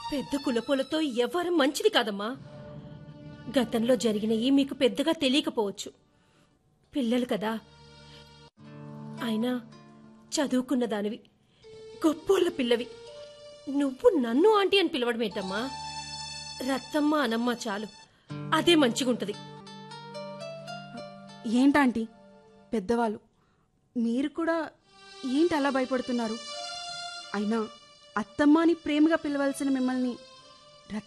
పెద్ద కులపోలతో ఎవరు మంచిది కాదమ్మా గతంలో జరిగినవి మీకు పెద్దగా తెలియకపోవచ్చు పిల్లలు కదా అయినా చదువుకున్న దానివి గొప్పోళ్ళ పిల్లవి నువ్వు నన్ను ఆంటీ అని పిలవడమేంటమ్మా రత్తమ్మ అనమ్మ చాలు అదే మంచిగుంటది ఏంటాంటీ పెద్దవాళ్ళు మీరు కూడా ఏంటి అలా భయపడుతున్నారు అయినా అత్తమ్మ అని ప్రేమగా పిలవాల్సిన మిమ్మల్ని